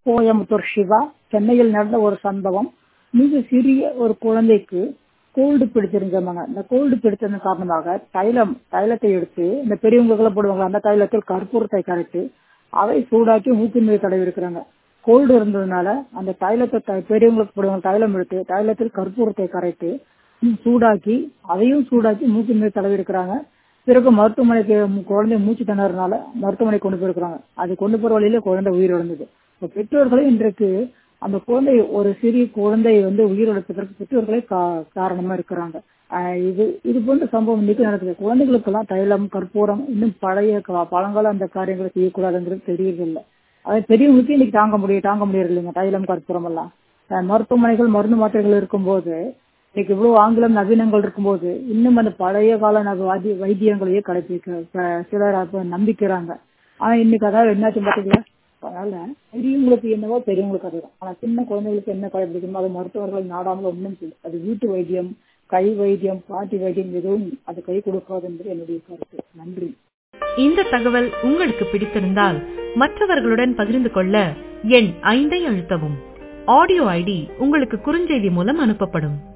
கோயம்புத்தூர் சிவா சென்னையில் நடந்த ஒரு சம்பவம் மிக சிறிய ஒரு குழந்தைக்கு கோல்டு பிடிச்சிருந்தாங்க இந்த கோல்டு பிடித்ததன் காரணமாக தைலம் தைலத்தை எடுத்து இந்த பெரியவங்களுக்கெல்லாம் போடுவாங்க அந்த தைலத்தில் கற்பூரத்தை கரைத்து அதை சூடாக்கி மூக்கின் மீது தடவி இருக்கிறாங்க கோல்டு இருந்ததுனால அந்த தைலத்தை த- பெரியவங்களுக்கு போடுவாங்க தைலம் எடுத்து தைலத்தில் கற்பூரத்தை கரைத்து ம், சூடாக்கி அதையும் சூடாக்கி மூக்கின் மீது தடவி இருக்கிறாங்க பிறகு மருத்துவமனைக்கு மு- குழந்தை மூச்சு திணறனால மருத்துவமனை கொண்டு போயிருக்கிறாங்க அது கொண்டு போற வழியில குழந்தை உயிரிழந்தது இப்ப பெற்றோர்களும் இன்றைக்கு அந்த குழந்தை ஒரு சிறிய குழந்தை வந்து உயிரிழப்பதற்கு பெற்றோர்களே கா- காரணமா இருக்கிறாங்க ஆஹ் இது இது போன்ற சம்பவம் இன்னைக்கு நடக்குது குழந்தைகளுக்கெல்லாம் தைலம் கற்பூரம் இன்னும் பழைய கா- பழங்கால அந்த காரியங்களை செய்யக்கூடாதுங்கிறது தெரியறதில்லை அது பெரியவங்களுக்கு இன்னைக்கு தாங்க முடியும் தாங்க முடியறது இல்லைங்க தைலம் கற்பூரம் எல்லாம் ஆஹ் மருத்துவமனைகள் மருந்து மாத்திரைகள் இருக்கும்போது இன்னைக்கு இவ்வளவு ஆங்கிலம் நவீனங்கள் இருக்கும்போது இன்னும் அந்த பழைய கால நவ- வாதி- வைத்தியங்களையே கடைபிடிக்க ப- சிலர் அப்ப நம்பிக்கிறாங்க ஆனா இன்னைக்கு அதாவது என்னாச்சு பாத்தீங்களா அதனால பெரியவங்களுக்கு என்னவோ பெரியவங்களுக்கு அதுதான் ஆனா சின்ன குழந்தைகளுக்கு என்ன கடைபிடிக்கணுமோ அது மருத்துவர்கள் நாடாமல் ஒன்றும் இல்லை அது வீட்டு வைத்தியம் கை வைத்தியம் பாட்டி வைத்தியம் எதுவும் அது கை கொடுக்காது என்பது என்னுடைய கருத்து நன்றி இந்த தகவல் உங்களுக்கு பிடித்திருந்தால் மற்றவர்களுடன் பகிர்ந்து கொள்ள எண் ஐந்தை அழுத்தவும் ஆடியோ ஐடி உங்களுக்கு குறுஞ்செய்தி மூலம் அனுப்பப்படும்